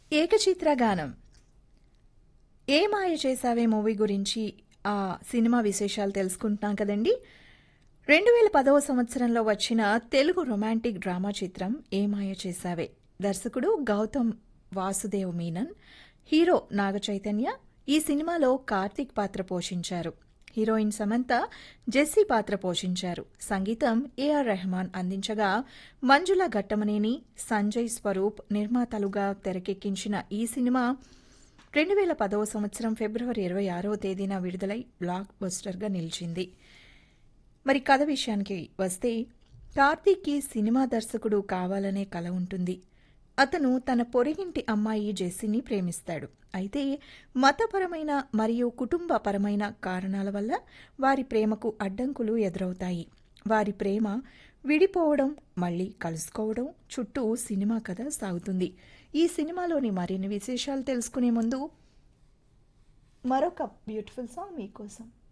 ఏకచిత్ర గానం ఏ మాయ చేసావే మూవీ గురించి ఆ సినిమా విశేషాలు తెలుసుకుంటున్నాం కదండి రెండు వేల పదవ సంవత్సరంలో వచ్చిన తెలుగు రొమాంటిక్ డ్రామా చిత్రం ఏ మాయ చేసావే దర్శకుడు గౌతమ్ వాసుదేవ్ మీనన్ హీరో నాగ చైతన్య ఈ సినిమాలో కార్తీక్ పాత్ర పోషించారు హీరోయిన్ సమంత జెస్సీ పాత్ర పోషించారు సంగీతం ఏఆర్ రెహమాన్ అందించగా మంజుల ఘట్టమనేని సంజయ్ స్వరూప్ నిర్మాతలుగా తెరకెక్కించిన ఈ సినిమా రెండు వేల పదవ సంవత్సరం ఫిబ్రవరి ఇరవై ఆరవ తేదీన విడుదలై బ్లాక్ బస్టర్గా నిలిచింది మరి కథ విషయానికి వస్తే కార్తీక్కి సినిమా దర్శకుడు కావాలనే కల ఉంటుంది అతను తన పొరిగింటి అమ్మాయి జెస్సీని ప్రేమిస్తాడు అయితే మతపరమైన మరియు కుటుంబపరమైన కారణాల వల్ల వారి ప్రేమకు అడ్డంకులు ఎదురవుతాయి వారి ప్రేమ విడిపోవడం మళ్ళీ కలుసుకోవడం చుట్టూ సినిమా కథ సాగుతుంది ఈ సినిమాలోని మరిన్ని విశేషాలు తెలుసుకునే ముందు మరొక బ్యూటిఫుల్ సాంగ్ మీకోసం